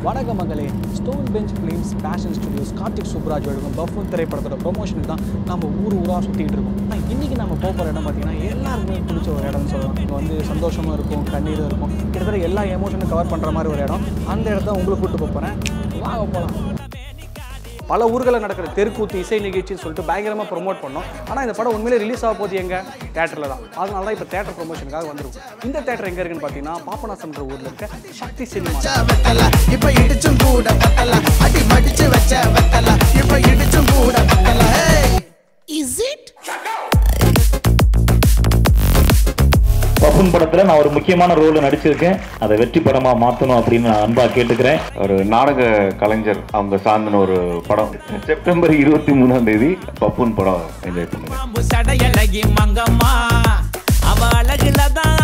வணக்கம் மகளே stone bench films passion studios Karthik Subbaraj வழங்கும் பஃபூன் திரைப்படத்தோட ப்ரொமோஷனுக்கு தான் நம்ம ஊர் ஊராக சுற்றிட்டு இருக்கோம் ஆனா, இன்னைக்கு நம்ம போக போகிற இடம் பார்த்தீங்கன்னா எல்லாருக்குமே பிடிச்ச ஒரு இடம்னு சொல்லலாம் இங்கே வந்து சந்தோஷமாக இருக்கும் கண்ணீரும் இருக்கும் கிட்டத்தட்ட எல்லா எமோஷனும் கவர் பண்ணுற மாதிரி ஒரு இடம் அந்த இடத்த உங்களுக்கு கூட்டு போக போகிறேன் வாங்க போகலாம் பல ஊர்களில் நடக்கிற தெருக்கூத்து இசை நிகழ்ச்சின்னு சொல்லிட்டு பயங்கரமாக ப்ரோமோட் பண்ணோம் ஆனால் இந்த படம் உண்மையிலே ரிலீஸ் ஆக போகுது எங்க தேட்டரில் தான் அதனால தான் இப்போ தேட்டர் ப்ரொமோஷனுக்காக வந்திருக்கும் இந்த தேட்டர் எங்கே இருக்குன்னு பார்த்தீங்கன்னா பாப்பநாசம்ன்ற ஊரில் இருக்க சக்தி சினிமா வெத்தல இப்ப இடிச்சும் கூட பத்தல அடி மடிச்சு வச்ச வெத்தல இப்ப இடிச்சும் கூட பத்தல இஸ் இட் பப்புன் படத்துல நான் ஒரு முக்கியமான ரோல் நடிச்சிருக்கேன் அதை வெற்றி படமா மாத்தணும் அப்படின்னு நான் அன்பா கேட்டுக்கிறேன் ஒரு நாடக கலைஞர் அவங்க சார்ந்தின ஒரு படம் செப்டம்பர் இருபத்தி மூணாம் தேதி பப்புன் படம் என்ஜாய் பண்ணுங்க பாம்பு சடையழகி மங்கம்மா அவ அழகுல தான்